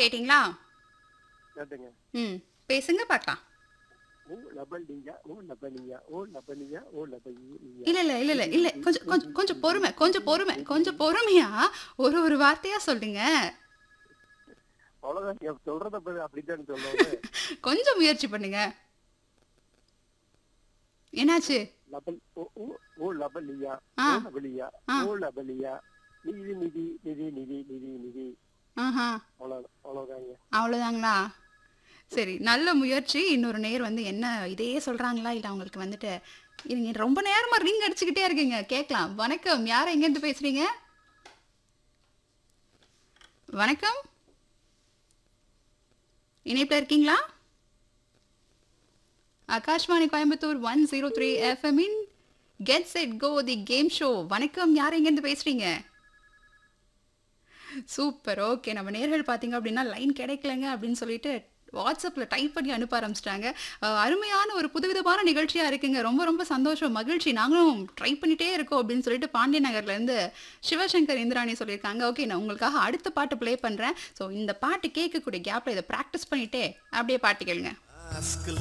கேட்டிங்களா கேட்டுங்க ம் பேசுங்க பார்க்கலாம் ஓ லபலியா ஓ லபலியா ஓ லபலியா ஓ லபலியா இல்ல இல்ல இல்ல இல்ல இல்ல கொஞ்சம் கொஞ்சம் கொஞ்சம் பொறுமை கொஞ்சம் பொறுமை கொஞ்சம் பொறுமையா ஒரு ஒரு வார்த்தையா சொல்லுங்க அவ்வளவுதான் நீங்க சொல்றத பத்தி அப்படித்தான் சொல்லுவாங்க கொஞ்சம் முயற்சி பண்ணுங்க என்னாச்சு லபல் ஓ ஓ ஓ லபலியா ஆ. ஓ லபலியா ஆ. ஓ லபலியா நிதி நிதி நிதி நிதி நிதி நிதி ஆஹா அவ்வளவு அவ்வளவுதாங்க அவ்வளோதாங்களா சரி நல்ல முயற்சி இன்னொரு நேர் வந்து என்ன இதையே சொல்றாங்களா இல்லை அவங்களுக்கு வந்துட்டு இருங்க ரொம்ப நேரமா ரிங் அடிச்சுக்கிட்டே இருக்கீங்க கேட்கலாம் வணக்கம் யார் எங்கேருந்து பேசுறீங்க வணக்கம் இணைப்பில் இருக்கீங்களா Akashvani Coimbatore one zero three எஃப்எம்இன் get set go the game show வணக்கம் யார் எங்கேருந்து பேசுறீங்க சூப்பர் ஓகே நம்ம நேர்கள் பார்த்தீங்க அப்படின்னா லைன் கிடைக்கலங்க அப்படின்னு சொல்லிட்டு வாட்ஸ்அப்பில் டைப் பண்ணி அனுப்ப ஆரம்பிச்சிட்டாங்க அருமையான ஒரு புதுவிதமான நிகழ்ச்சியாக இருக்குங்க ரொம்ப ரொம்ப சந்தோஷம் மகிழ்ச்சி நாங்களும் ட்ரை பண்ணிட்டே இருக்கோம் அப்படின்னு சொல்லிட்டு பாண்டிய நகர்லேருந்து சிவசங்கர் இந்திராணி சொல்லியிருக்காங்க ஓகே நான் உங்களுக்காக அடுத்த பாட்டு ப்ளே பண்ணுறேன் ஸோ இந்த பாட்டு கேட்கக்கூடிய கேப்பில் இதை ப்ராக்டிஸ் பண்ணிட்டே அப்படியே பாட்டு கேளுங்க Ask